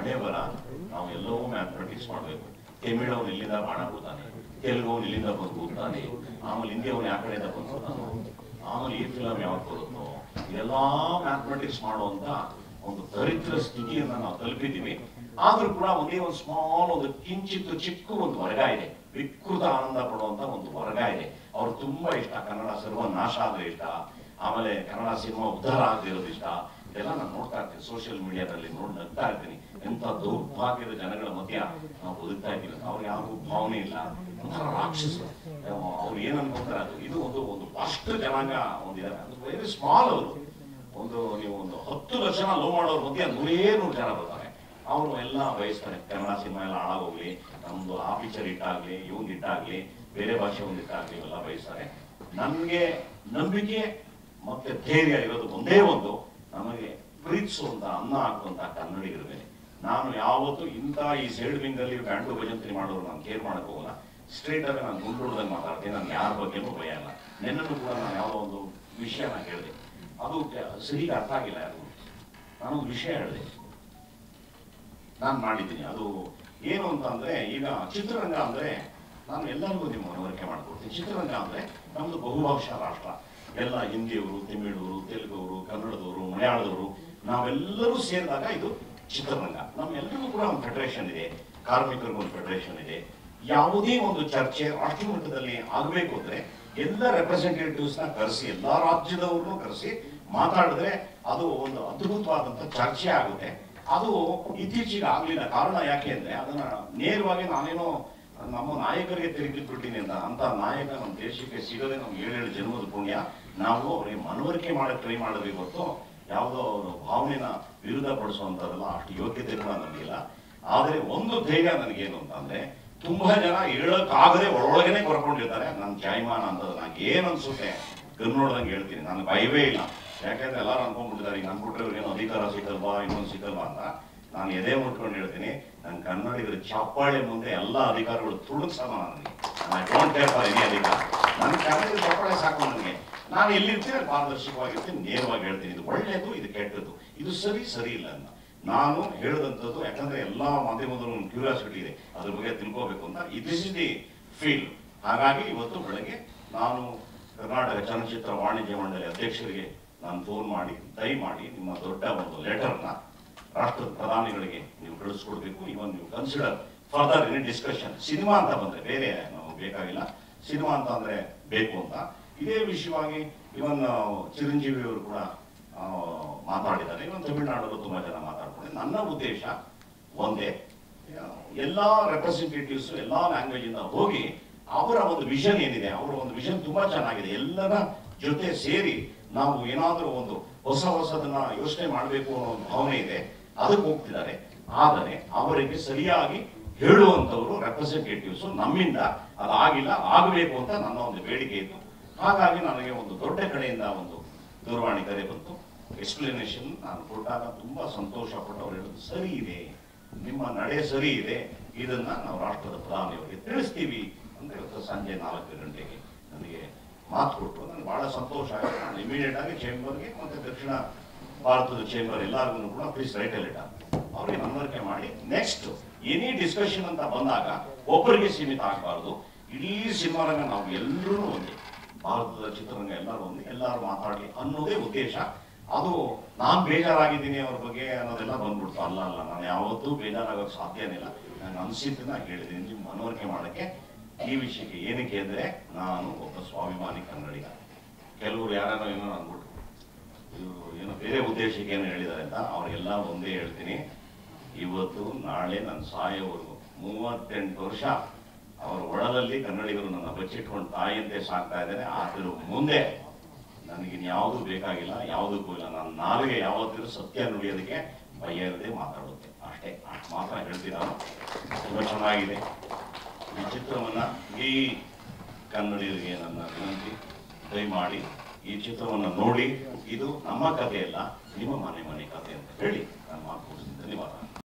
ಹಣೆ ಬರ ನಾವು ಎಲ್ಲವೂ ಮ್ಯಾಥಮೆಟಿಕ್ಸ್ ಮಾಡಬೇಕು ತಮಿಳವನು ಇಲ್ಲಿಂದ ಬಾಣ ಬಿಡ್ತಾನೆ ತೆಲುಗುವನು ಇಲ್ಲಿಂದ ಬಂದು ಕೂತಾನೆ ಆಮೇಲೆ ಹಿಂದಿಯವನು ಯಾವ ಕಡೆಯಿಂದ ಬಂದು ಕೂತಾನೋ ಆಮೇಲೆ ಈ ಫಿಲಮ್ ಯಾವಾಗ ಬರುತ್ತೋ ಇದೆಲ್ಲಾ ಮ್ಯಾಥಮೆಟಿಕ್ಸ್ ಮಾಡುವಂತ ಒಂದು ದರಿದ್ರ ಸ್ಥಿತಿಯನ್ನ ನಾವು ತಲುಪಿದ್ದೀವಿ ಆದ್ರೂ ಕೂಡ ಒಂದೇ ಒಂದು ಸ್ಮಾಲ್ ಒಂದು ಕಿಂಚಿತ್ತು ಚಿಕ್ಕ ಒಂದು ವರ್ಗ ಇದೆ ವಿಕೃತ ಆನಂದ ಪಡುವಂತ ಒಂದು ವರ್ಗ ಇದೆ ಅವ್ರು ತುಂಬಾ ಇಷ್ಟ ಕನ್ನಡ ಸರ್ವನಾಶ ಆದ್ರೆ ಇಷ್ಟ ಆಮೇಲೆ ಕನ್ನಡ ಸಿನಿಮಾ ಉದ್ಧಾರ ಆಗದಿರೋದು ಇಷ್ಟ ಇದೆಲ್ಲ ನಾನು ನೋಡ್ತಾ ಇರ್ತೀನಿ ಸೋಷಿಯಲ್ ಮೀಡಿಯಾದಲ್ಲಿ ನೋಡಿ ನಗ್ತಾ ಇರ್ತೀನಿ ಎಂತ ದೌರ್ಭಾಗ್ಯದ ಜನಗಳ ಮಧ್ಯ ನಾವು ಬದುಕ್ತಾ ಇದ್ದೀವಿ ಅವ್ರಿಗೆ ಯಾರಿಗೂ ಭಾವನೆ ಇಲ್ಲ ಒಂಥರ ರಾಕ್ಷಸರು ಅವ್ರು ಏನ್ ಅನ್ಕೊಂತಾರೆ ಅದು ಇದು ಒಂದು ಒಂದು ಅಷ್ಟು ಜನಾಂಗ ಒಂದಿದ್ದಾರೆ ಅದು ವೆರಿ ಸ್ಮಾಲ್ ಅವರು ಒಂದು ನೀವು ಒಂದು ಹತ್ತು ಲಕ್ಷ ಲೋ ಮಾಡೋರ ಮಧ್ಯೆ ನೂರೇ ನೂರು ಜನ ಬರ್ತಾರೆ ಅವರು ಎಲ್ಲ ಬಯಸ್ತಾರೆ ಕನ್ನಡ ಸಿನಿಮಾ ಎಲ್ಲ ಹಾಳಾಗೋಗ್ಲಿ ನಮ್ದು ಆ ಪಿಕ್ಚರ್ ಇಟ್ಟಾಗ್ಲಿ ಇವ್ನ್ ಇಟ್ಟಾಗ್ಲಿ ಬೇರೆ ಭಾಷೆ ಒಂದು ಇಟ್ಟಾಗ್ಲಿ ಇವೆಲ್ಲ ಬಯಸ್ತಾರೆ ನನ್ಗೆ ನಂಬಿಕೆ ಮತ್ತೆ ಧೈರ್ಯ ಇರೋದು ಒಂದೇ ಒಂದು ನಮಗೆ ಪ್ರೀತಿಸುವಂತ ಅನ್ನ ಹಾಕುವಂತ ಕನ್ನಡಿಗರ ಮೇಲೆ ನಾನು ಯಾವತ್ತೂ ಇಂಥ ಈ ಸೈಡ್ ವಿಂಗ್ ಅಲ್ಲಿ ಬ್ಯಾಂಡು ಭಜಂತ್ರಿ ಮಾಡೋರು ನಾನು ಕೇರ್ ಮಾಡಕ್ ಹೋಗಲ್ಲ ಸ್ಟ್ರೇಟ್ ಆಗಿ ನಾನು ಗುಂಡುಡ್ದಂಗೆ ಮಾತಾಡ್ತೀನಿ ನಾನು ಯಾರ ಬಗ್ಗೆನೂ ಭಯ ಇಲ್ಲ ನೆನ್ನೂ ಕೂಡ ನಾನು ಯಾವುದೋ ಒಂದು ವಿಷಯನ ಹೇಳಿದೆ ಅದು ಸರಿಗೆ ಅರ್ಥ ಆಗಿಲ್ಲ ಯಾರಿಗೂ ನಾನು ಒಂದು ವಿಷಯ ಹೇಳಿದೆ ನಾನು ಮಾಡಿದ್ದೀನಿ ಅದು ಏನು ಅಂತ ಅಂದ್ರೆ ಈಗ ಚಿತ್ರರಂಗ ಅಂದ್ರೆ ನಾನು ಎಲ್ಲರಿಗೂ ನಿಮ್ಮ ಮನವರಿಕೆ ಮಾಡ್ಕೊಡ್ತೀನಿ ಚಿತ್ರರಂಗ ಅಂದ್ರೆ ನಮ್ದು ಬಹುಭಾಷಾ ರಾಷ್ಟ್ರ ಎಲ್ಲ ಹಿಂದಿಯವರು ತಮಿಳವರು ತೆಲುಗವರು ಕನ್ನಡದವರು ಮಲಯಾಳದವರು ನಾವೆಲ್ಲರೂ ಸೇರಿದಾಗ ಇದು ಚಿತ್ರರಂಗ ನಮ್ಮೆಲ್ಲರಿಗೂ ಕೂಡ ಒಂದು ಫೆಡರೇಷನ್ ಇದೆ ಕಾರ್ಮಿಕರಿಗೂ ಒಂದು ಫೆಡರೇಷನ್ ಇದೆ ಯಾವುದೇ ಒಂದು ಚರ್ಚೆ ರಾಷ್ಟ್ರ ಮಟ್ಟದಲ್ಲಿ ಆಗಬೇಕು ಅಂದ್ರೆ ಎಲ್ಲ ರೆಪ್ರೆಸೆಂಟೇಟಿವ್ಸ್ ನ ಕರೆಸಿ ಎಲ್ಲಾ ರಾಜ್ಯದವ್ರನ್ನೂ ಕರೆಸಿ ಮಾತಾಡಿದ್ರೆ ಅದು ಒಂದು ಅದ್ಭುತವಾದಂತ ಚರ್ಚೆ ಆಗುತ್ತೆ ಅದು ಇತ್ತೀಚೆಗೆ ಆಗ್ಲಿಲ್ಲ ಕಾರಣ ಯಾಕೆ ಅಂದ್ರೆ ಅದನ್ನ ನೇರವಾಗಿ ನಾನೇನೋ ನಮ್ಮ ನಾಯಕರಿಗೆ ತಿರುಗಿಬಿಟ್ಟಿನಿ ಅಂತ ಅಂತ ನಾಯಕ ನಮ್ಮ ದೇಶಕ್ಕೆ ಸಿಗದೆ ನಮ್ಗೆ ಏಳೇಳು ಜನ್ಮದ ಪುಣ್ಯ ನಾವು ಅವ್ರಿಗೆ ಮನವರಿಕೆ ಮಾಡಕ್ ಟ್ರೈ ಮಾಡಬೇಕು ಹೊರತು ಯಾವುದೋ ಅವ್ರ ಭಾವನೆನ ವಿರುದ್ಧ ಪಡಿಸುವಂತದಲ್ಲ ಅಷ್ಟು ಯೋಗ್ಯತೆ ಕೂಡ ನನಗಿಲ್ಲ ಆದ್ರೆ ಒಂದು ಧೈರ್ಯ ನನಗೇನು ಅಂತಂದ್ರೆ ತುಂಬಾ ಜನ ಹೇಳಕ್ಕಾಗದೆ ಒಳೊಳಗನೆ ಕೊರ್ಕೊಂಡಿರ್ತಾರೆ ನನ್ನ ಜಾಯಮಾನ ಅಂತ ನಂಗೆ ಏನ್ ಅನ್ಸುತ್ತೆ ಕನ್ನೋಡ್ದಂಗೆ ಹೇಳ್ತೀನಿ ನನಗೆ ಭಯವೇ ಇಲ್ಲ ಯಾಕಂದ್ರೆ ಎಲ್ಲರೂ ಅನ್ಕೊಂಡ್ಬಿಟ್ಟಿದ್ದಾರೆ ಈಗ ಅನ್ಬಿಟ್ರೆ ಇವ್ರಿಗೇನು ಅಧಿಕಾರ ಸಿಗಲ್ವಾ ಇನ್ನೊಂದು ಸಿಗಲ್ವಾ ಅಂತ ನಾನು ಎದೆ ಮುಟ್ಕೊಂಡು ಹೇಳ್ತೀನಿ ನನ್ನ ಕನ್ನಡಿಗರ ಚಪ್ಪಾಳೆ ಮುಂದೆ ಎಲ್ಲ ಅಧಿಕಾರಿಗಳು ತುಳುಕ್ ಸಮಾನ ನನಗೆ I don't care for any ಅಧಿಕಾರ ನನ್ನ ಕನ್ನಡಿಗರ ಚಪ್ಪಾಳೆ ಸಾಕು ನನಗೆ ನಾನು ಎಲ್ಲಿರ್ತೀನಿ ಅಲ್ಲಿ ಪಾರದರ್ಶಕವಾಗಿರ್ತೀನಿ ನೇರವಾಗಿ ಹೇಳ್ತೀನಿ ಇದು ಒಳ್ಳೆಯದು ಇದು ಕೆಟ್ಟದ್ದು ಇದು ಸರಿ ಸರಿ ಇಲ್ಲ ಅಂತ ನಾನು ಹೇಳಿದಂಥದ್ದು ಯಾಕಂದ್ರೆ ಎಲ್ಲಾ ಮಾಧ್ಯಮದಲ್ಲೂ ಒಂದು ಕ್ಯೂರಿಯಾಸಿಟಿ ಇದೆ ಅದ್ರ ಬಗ್ಗೆ ತಿಳ್ಕೋಬೇಕು ಅಂತ ದಿಸ್ ಇಸ್ ದಿ ಫೀಲ್ಡ್ ಹಾಗಾಗಿ ಇವತ್ತು ಬೆಳಗ್ಗೆ ನಾನು ಕರ್ನಾಟಕ ಚಲನಚಿತ್ರ ವಾಣಿಜ್ಯ ಮಂಡಳಿ ಅಧ್ಯಕ್ಷರಿಗೆ ನಾನು ಫೋನ್ ಮಾಡಿ ದಯಮಾಡಿ ನಿಮ್ಮ ದೊಡ್ಡ ಒಂದು ಲೆಟರ್ನ ರಾಷ್ಟ್ರದ ಪ್ರಧಾನಿಗಳಿಗೆ ನೀವು ಕಳಿಸ್ಕೊಡ್ಬೇಕು ಇವನ್ ನೀವು consider further in discussion cinema ಅಂತ ಬಂದ್ರೆ ಬೇರೆ ನಮಗೆ ಬೇಕಾಗಿಲ್ಲ ಸಿನಿಮಾ ಅಂತ ಅಂದ್ರೆ ಬೇಕು ಅಂತ ಇದೇ ವಿಷಯವಾಗಿ ಇವನ್ ಚಿರಂಜೀವಿ ಅವರು ಕೂಡ ಆ, ಮಾತಾಡಿದ್ದಾರೆ ಇವನ್ ತಮಿಳುನಾಡಲ್ಲೂ ತುಂಬಾ ಜನ ಮಾತಾಡ್ತಾರೆ ನನ್ನ ಉದ್ದೇಶ ಒಂದೇ ಎಲ್ಲಾ ರೆಪ್ರೆಸೆಂಟೇಟಿವ್ಸ್ ಎಲ್ಲಾ ಲ್ಯಾಂಗ್ವೇಜ್ ಇಂದ ಹೋಗಿ ಅವರ ಒಂದು ವಿಷನ್ ಏನಿದೆ ಅವರ ಒಂದು ವಿಷನ್ ತುಂಬಾ ಚೆನ್ನಾಗಿದೆ ಎಲ್ಲರ ಜೊತೆ ಸೇರಿ ನಾವು ಏನಾದ್ರೂ ಒಂದು ಹೊಸ ಹೊಸದನ್ನ ಯೋಚನೆ ಮಾಡಬೇಕು ಅನ್ನೋ ಒಂದು ಭಾವನೆ ಇದೆ ಅದಕ್ಕೆ ಹೋಗ್ತಿದ್ದಾರೆ ಆದರೆ ಅವರಿಗೆ ಸರಿಯಾಗಿ ಹೇಳುವಂತವರು ರೆಪ್ರೆಸೆಂಟೇಟಿವ್ಸ್ ನಮ್ಮಿಂದ ಅದಾಗಿಲ್ಲ ಆಗಬೇಕು ಅಂತ ನನ್ನ ಒಂದು ಬೇಡಿಕೆ ಇತ್ತು ಹಾಗಾಗಿ ನನಗೆ ಒಂದು ದೊಡ್ಡ ಕಡೆಯಿಂದ ಒಂದು ದೂರವಾಣಿ ಕರೆ ಬಂತು ಎಕ್ಸ್ಪ್ಲನೇಷನ್ ನಾನು ಕೊಟ್ಟಾಗ ತುಂಬಾ ಸಂತೋಷ ಪಟ್ಟು ಅವ್ರು ಹೇಳಿದ್ರು ಸರಿ ಇದೆ ನಿಮ್ಮ ನಡೆ ಸರಿ ಇದೆ ಇದನ್ನ ನಾವು ರಾಷ್ಟ್ರದ ಪ್ರಧಾನಿಯವರಿಗೆ ತಿಳಿಸ್ತೀವಿ ಅಂದ್ರೆ ಇವತ್ತು ಸಂಜೆ ನಾಲ್ಕು ಗಂಟೆಗೆ ನನಗೆ ಮಾತು ಕೊಟ್ಟರು ನನಗೆ ಬಹಳ ಸಂತೋಷ ಆಯಿತು ನಾನು ಇಮಿಡಿಯೇಟ್ ಆಗಿ ಚೇಂಬರ್ಗೆ ಮತ್ತೆ ದಕ್ಷಿಣ ಭಾರತದ ಚೇಂಬರ್ ಎಲ್ಲರಿಗೂ ಕೂಡ ಪ್ಲೀಸ್ ರೈಟ್ ಲೆಟ ಅವ್ರಿಗೆ ಮನವರಿಕೆ ಮಾಡಿ ನೆಕ್ಸ್ಟ್ ಎನಿ ಡಿಸ್ಕಷನ್ ಅಂತ ಬಂದಾಗ ಒಬ್ಬರಿಗೆ ಸೀಮಿತ ಆಗಬಾರದು ಇಡೀ ಸಿನಿಮಾರಂಗ ನಾವು ಎಲ್ಲರೂ ಒಂದೇ ಭಾರತದ ಚಿತ್ರರಂಗ ಎಲ್ಲರೂ ಒಂದೇ ಎಲ್ಲರೂ ಮಾತಾಡಿ ಅನ್ನೋದೇ ಉದ್ದೇಶ ಅದು ನಾನ್ ಬೇಜಾರಾಗಿದ್ದೀನಿ ಅವ್ರ ಬಗ್ಗೆ ಅನ್ನೋದೆಲ್ಲ ಬಂದ್ಬಿಡ್ತು ಅಲ್ಲ ಅಲ್ಲ ನಾನು ಯಾವತ್ತೂ ಬೇಜಾರಾಗೋಕೆ ಸಾಧ್ಯನೇ ಇಲ್ಲ ನಾನು ಅನಿಸಿದ್ದನ್ನ ಹೇಳಿದ್ದೀನಿ ನಿಮ್ ಮನವರಿಕೆ ಮಾಡಕ್ಕೆ ಈ ವಿಷಯಕ್ಕೆ ಏನಕ್ಕೆ ಅಂದ್ರೆ ನಾನು ಒಬ್ಬ ಸ್ವಾಭಿಮಾನಿ ಕನ್ನಡಿಗ ಕೆಲವರು ಯಾರೋ ಏನೋ ಅಂದ್ಬಿಟ್ರು ಇವರು ಏನೋ ಬೇರೆ ಉದ್ದೇಶಕ್ಕೆ ಏನೋ ಹೇಳಿದ್ದಾರೆ ಅಂತ ಅವ್ರಿಗೆಲ್ಲ ಒಂದೇ ಹೇಳ್ತೀನಿ ಇವತ್ತು ನಾಳೆ ನನ್ನ ಸಾಯೋವರೆಗೂ ಮೂವತ್ತೆಂಟು ವರ್ಷ ಅವರ ಒಳದಲ್ಲಿ ಕನ್ನಡಿಗರು ನನ್ನ ಬಚ್ಚಿಟ್ಕೊಂಡು ತಾಯಿಯಂತೆ ಸಾಕ್ತಾ ಇದ್ದಾರೆ ಆದರೂ ಮುಂದೆ ನನಗಿನ್ ಯಾವುದು ಬೇಕಾಗಿಲ್ಲ ಯಾವುದಕ್ಕೂ ಇಲ್ಲ ನನ್ನ ನಾಲಿಗೆ ಯಾವತ್ತಿದ್ರು ಸತ್ಯ ನುಡಿಯೋದಕ್ಕೆ ಭಯ ಇರದೆ ಮಾತಾಡುತ್ತೆ ಅಷ್ಟೇ ಅಷ್ಟು ಮಾತ್ರ ಹೇಳ್ತೀನಿ ನಾನು ತುಂಬಾ ಚೆನ್ನಾಗಿದೆ ಈ ಚಿತ್ರವನ್ನ ಈ ಕನ್ನಡಿಗರಿಗೆ ನನ್ನ ವಿನಂತಿ ದಯಮಾಡಿ ಈ ಚಿತ್ರವನ್ನ ನೋಡಿ ಇದು ನಮ್ಮ ಕಥೆ ಅಲ್ಲ ನಿಮ್ಮ ಮನೆ ಮನೆ ಕಥೆ ಅಂತ ಹೇಳಿ ನಾನು ಮಾತು ಮುಗಿಸ್ತೀನಿ. ಧನ್ಯವಾದ